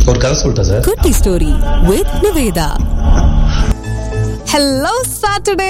ஒரு கதை சொல்லிட்டேன் sir kutty story with Nivetha hello Saturday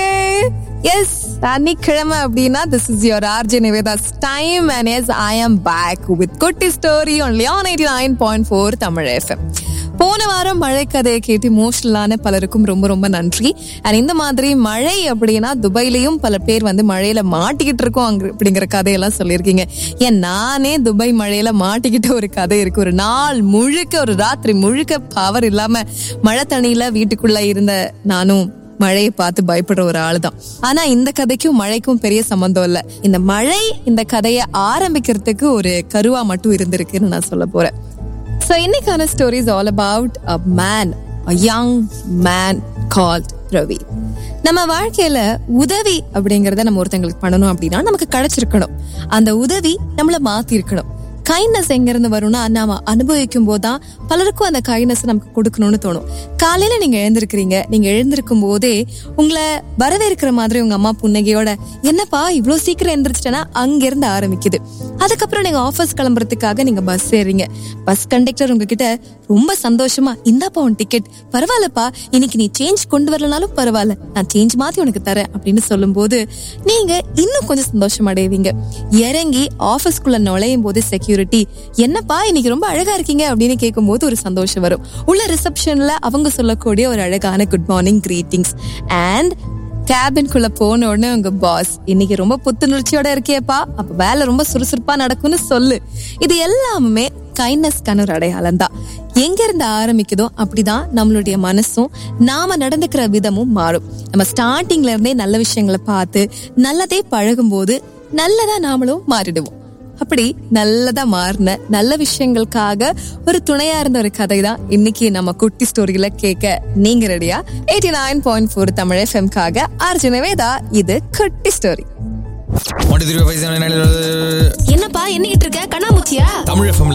yes சனிக்கிழமை அப்படின்னா this is your RJ Nivetha's time and yes I am back with kutty story only on eighty nine point four Tamil FM போன வாரம் மழை கதையை கேட்டு இமோஷனலான பலருக்கும் ரொம்ப ரொம்ப நன்றி அண்ட் இந்த மாதிரி மழை அப்படின்னா துபாயிலையும் பல பேர் வந்து மழையில மாட்டிக்கிட்டு இருக்கோம் அங்க அப்படிங்கிற கதையெல்லாம் சொல்லியிருக்கீங்க ஏன் நானே துபாய் மழையில மாட்டிக்கிட்ட ஒரு கதை இருக்கு ஒரு நாள் முழுக்க ஒரு ராத்திரி முழுக்க பவர் இல்லாம மழை தண்ணியில வீட்டுக்குள்ள இருந்த நானும் மழையை பார்த்து பயப்படுற ஒரு ஆள் தான் ஆனா இந்த கதைக்கும் மழைக்கும் பெரிய சம்பந்தம் இல்ல இந்த மழை இந்த கதையை ஆரம்பிக்கிறதுக்கு ஒரு கருவா மட்டும் இருந்திருக்குன்னு நான் சொல்ல போறேன் ஸோ இன்னைக்கான stories all about a man a young man called Ravi நம்ம வாழ்க்கையில உதவி அப்படிங்கறத நம்ம ஒருத்தங்களுக்கு பண்ணணும் அப்படின்னா நமக்கு கிடைச்சிருக்கணும் அந்த உதவி நம்மள மாத்தி இருக்கணும் கைண்ட்னஸ் எங்க இருந்து வரும்னா நாம அனுபவிக்கும் போதுதான் பலருக்கும் அந்த கைண்ட்னஸ் நமக்கு கொடுக்கணும்னு தோணும் காலையில நீங்க எழுந்திருக்கிறீங்க நீங்க எழுந்திருக்கும் போதே உங்களை வரவேற்கிற மாதிரி உங்க அம்மா புன்னகையோட என்னப்பா இவ்வளவு சீக்கிரம் எழுந்திரிச்சிட்டேன்னா அங்க இருந்து ஆரம்பிக்குது அதுக்கப்புறம் நீங்க ஆபீஸ் கிளம்புறதுக்காக நீங்க பஸ் ஏறீங்க பஸ் கண்டக்டர் உங்ககிட்ட ரொம்ப சந்தோஷமா இந்தாப்பா உன் டிக்கெட் பரவாயில்லப்பா இன்னைக்கு நீ சேஞ்ச் கொண்டு வரலனாலும் பரவாயில்ல நான் சேஞ்ச் மாத்தி உனக்கு தரேன் அப்படின்னு சொல்லும்போது நீங்க இன்னும் கொஞ்சம் சந்தோஷம் அடைவீங்க இறங்கி ஆபீஸ்க்குள்ள நுழையும் போது செக்யூரிட்டி என்னப்பா இன்னைக்கு ரொம்ப அழகா இருக்கீங்க அப்படின்னு கேட்கும்போது ஒரு சந்தோஷம் வரும் உள்ள ரிசப்ஷன்ல அவங்க சொல்லக்கூடிய ஒரு அழகான குட் மார்னிங் கிரீட்டிங்ஸ் அண்ட் கேபின்குள்ள போன உடனே உங்க பாஸ் இன்னைக்கு ரொம்ப புத்துணர்ச்சியோட இருக்கியப்பா அப்ப வேலை ரொம்ப சுறுசுறுப்பா நடக்கும்னு சொல்லு இது எல்லாமே கைண்ட்னஸ்க்கான ஒரு அடையாளம் தான் எங்க இருந்து ஆரம்பிக்குதோ அப்படிதான் நம்மளுடைய மனசும் நாம நடந்துக்கிற விதமும் மாறும் நம்ம ஸ்டார்டிங்ல இருந்தே நல்ல விஷயங்களை பார்த்து நல்லதே பழகும் போது நல்லதா நாமளும் மாறிடுவோம் அப்படி நல்லதா மாறின நல்ல விஷயங்களுக்காக ஒரு துணையா இருந்த ஒரு கதை தான் இன்னைக்கு நம்ம குட்டி ஸ்டோரியில கேட்க நீங்க ரெடியா eighty nine point four Tamil எஃப்எம்காக அர்ஜுனவேதா இது குட்டி ஸ்டோரி ஒன்று திருப்பி பைசா என்னப்பா என்னகிட்டு இருக்க கண்ணாமூச்சியா தமிழ் எஃப்எம்ல